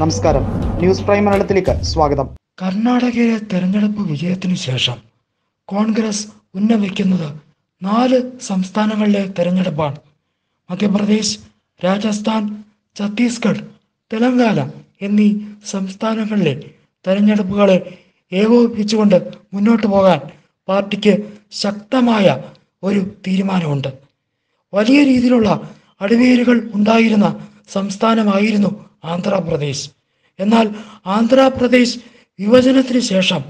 നമസ്കാരം news prime മലയാളത്തിലേക്ക് സ്വാഗതം കർണാടകയിലെ തെരഞ്ഞെടുപ്പ് വിജയത്തിനു ശേഷം കോൺഗ്രസ് ഉന്നമിക്കുന്നത് നാല് സംസ്ഥാനങ്ങളിലെ തെരഞ്ഞെടുപ്പാണ് മധ്യപ്രദേശ് രാജസ്ഥാൻ ഛത്തീസ്ഗഡ് തെലങ്കാന എന്നീ സംസ്ഥാനങ്ങളിലെ തെരഞ്ഞെടുപ്പുകളെ ഏകോപിപ്പിച്ചുകൊണ്ട് മുന്നോട്ട് പോകാൻ പാർട്ടിക്ക് ശക്തമായ ഒരു തീരുമാനമുണ്ട് വലിയ രീതിയിലുള്ള അടിവേരുകൾ ഉണ്ടായിരുന്ന സംസ്ഥാനമായിരുന്നു ആന്ധ്രാപ്രദേശ് എന്നാൽ ആന്ധ്രാപ്രദേശ് വിഭജനത്തിന് ശേഷം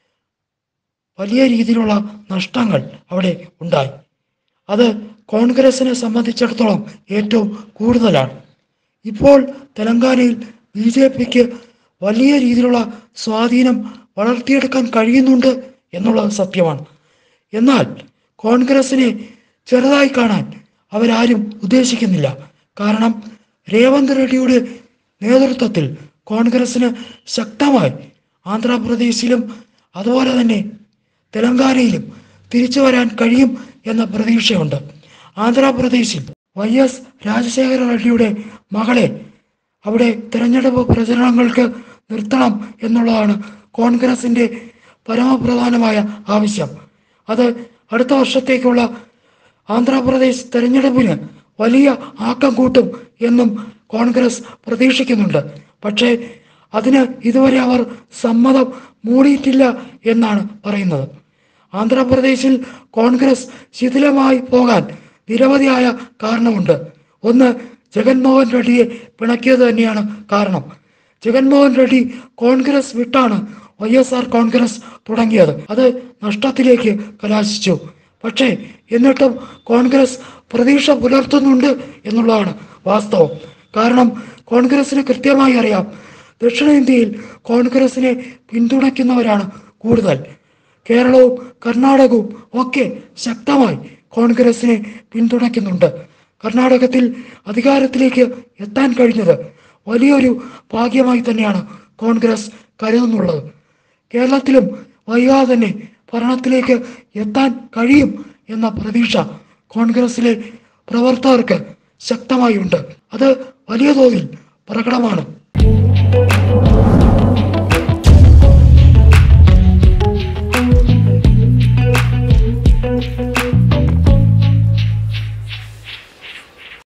വലിയ രീതിയിലുള്ള നഷ്ടങ്ങൾ അവിടെ ഉണ്ടായി അത് കോൺഗ്രസിനെ സംബന്ധിച്ചിടത്തോളം ഏറ്റവും കൂടുതലാണ് ഇപ്പോൾ തെലങ്കാനയിൽ ബി ജെ പിക്ക് വലിയ രീതിയിലുള്ള സ്വാധീനം വളർത്തിയെടുക്കാൻ കഴിയുന്നുണ്ട് എന്നുള്ളത് സത്യമാണ് എന്നാൽ കോൺഗ്രസിനെ ചെറുതായി കാണാൻ അവരാരും ഉദ്ദേശിക്കുന്നില്ല കാരണം രേവന്ത് റെഡ്ഡിയുടെ നേതൃത്വത്തിൽ കോൺഗ്രസിന് ശക്തമായി ആന്ധ്രാപ്രദേശിലും അതുപോലെ തന്നെ തെലങ്കാനയിലും തിരിച്ചു വരാൻ കഴിയും എന്ന പ്രതീക്ഷയുണ്ട് ആന്ധ്രാപ്രദേശിൽ വൈ എസ് രാജശേഖര റെഡ്ഡിയുടെ മകളെ അവിടെ തിരഞ്ഞെടുപ്പ് പ്രചരണങ്ങൾക്ക് നിർത്തണം എന്നുള്ളതാണ് കോൺഗ്രസിന്റെ പരമപ്രധാനമായ ആവശ്യം അത് അടുത്ത വർഷത്തേക്കുള്ള ആന്ധ്രാപ്രദേശ് തെരഞ്ഞെടുപ്പിന് വലിയ ആക്കം കൂട്ടും എന്നും കോൺഗ്രസ് പ്രതീക്ഷിക്കുന്നുണ്ട് പക്ഷേ അതിന് ഇതുവരെ അവർ സമ്മതം മൂടിയിട്ടില്ല എന്നാണ് പറയുന്നത് ആന്ധ്രാപ്രദേശിൽ കോൺഗ്രസ് ശിഥിലമായി പോകാൻ നിരവധിയായ കാരണമുണ്ട് ഒന്ന് ജഗൻമോഹൻ റെഡ്ഡിയെ പിണക്കിയത് തന്നെയാണ് കാരണം ജഗൻമോഹൻ റെഡ്ഡി കോൺഗ്രസ് വിട്ടാണ് വൈ എസ് ആർ കോൺഗ്രസ് തുടങ്ങിയത് അത് നഷ്ടത്തിലേക്ക് കലാശിച്ചു പക്ഷേ എന്നിട്ടും കോൺഗ്രസ് പ്രതീക്ഷ പുലർത്തുന്നുണ്ട് എന്നുള്ളതാണ് വാസ്തവം കാരണം കോൺഗ്രസിന് കൃത്യമായി അറിയാം ദക്ഷിണേന്ത്യയിൽ കോൺഗ്രസിനെ പിന്തുണയ്ക്കുന്നവരാണ് കൂടുതൽ കേരളവും കർണാടകവും ഒക്കെ ശക്തമായി കോൺഗ്രസിനെ പിന്തുണയ്ക്കുന്നുണ്ട് കർണാടകത്തിൽ അധികാരത്തിലേക്ക് എത്താൻ കഴിഞ്ഞത് വലിയൊരു ഭാഗ്യമായി തന്നെയാണ് കോൺഗ്രസ് കരുതുന്നുള്ളത് കേരളത്തിലും വൈകാതെ തന്നെ ഭരണത്തിലേക്ക് എത്താൻ കഴിയും എന്ന പ്രതീക്ഷ കോൺഗ്രസിലെ പ്രവർത്തകർക്ക് ശക്തമായുണ്ട് അത് വലിയ തോതിൽ പ്രകടമാണ്